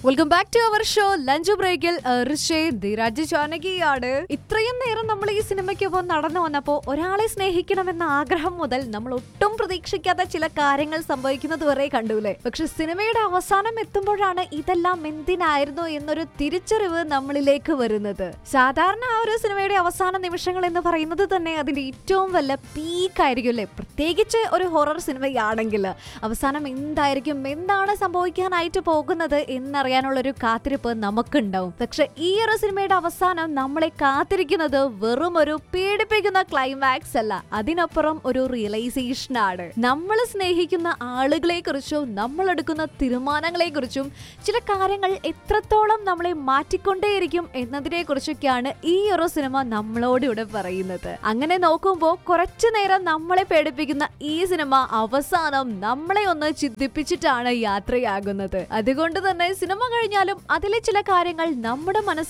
welcome back to our show lunch ബ്രേക്കിൽ ധീരാജ് ജാനകിയാണ് ഇത്രയും നേരം നമ്മൾ ഈ സിനിമയ്ക്കൊപ്പം നടന്നു വന്നപ്പോൾ ഒരാളെ സ്നേഹിക്കണമെന്ന ആഗ്രഹം മുതൽ നമ്മൾ ഒട്ടും പ്രതീക്ഷിക്കാത്ത ചില കാര്യങ്ങൾ സംഭവിക്കുന്നത് വരെ കണ്ടുല്ലേ പക്ഷെ സിനിമയുടെ അവസാനം എത്തുമ്പോഴാണ് ഇതെല്ലാം എന്തിനായിരുന്നു എന്നൊരു തിരിച്ചറിവ് നമ്മളിലേക്ക് വരുന്നത് സാധാരണ ആ ഒരു സിനിമയുടെ അവസാന നിമിഷങ്ങൾ എന്ന് പറയുന്നത് തന്നെ അതിന്റെ ഏറ്റവും വല്ല പീക്ക് ആയിരിക്കും അല്ലേ പ്രത്യേകിച്ച് ഒരു ഹൊറർ സിനിമയാണെങ്കിൽ അവസാനം എന്തായിരിക്കും എന്താണ് സംഭവിക്കാനായിട്ട് പോകുന്നത് എന്നറിയാനുള്ള ഒരു കാത്തിരിപ്പ് നമുക്കുണ്ടാവും പക്ഷെ ഈ ഒരു സിനിമയുടെ അവസാനം നമ്മളെ കാത്തിരിക്കുന്നത് വെറും ഒരു പീഡിപ്പിക്കുന്ന ക്ലൈമാക്സ് അല്ല അതിനപ്പുറം ഒരു റിയലൈസേഷൻ ആണ് നമ്മൾ സ്നേഹിക്കുന്ന ആളുകളെ കുറിച്ചും നമ്മൾ എടുക്കുന്ന തീരുമാനങ്ങളെ കുറിച്ചും ചില കാര്യങ്ങൾ എത്രത്തോളം നമ്മളെ മാറ്റിക്കൊണ്ടേയിരിക്കും എന്നതിനെ കുറിച്ചൊക്കെയാണ് ഈ ഒരു സിനിമ നമ്മളോട് ഇവിടെ പറയുന്നത് അങ്ങനെ നോക്കുമ്പോൾ കുറച്ചു നേരം നമ്മളെ പേടിപ്പിക്കുന്ന ഈ സിനിമ അവസാനം നമ്മളെ ഒന്ന് ചിന്തിപ്പിച്ചിട്ടാണ് യാത്രയാകുന്നത് അതുകൊണ്ട് തന്നെ സിനിമ കഴിഞ്ഞാലും അതിലെ ചില കാര്യങ്ങൾ നമ്മുടെ മനസ്സിൽ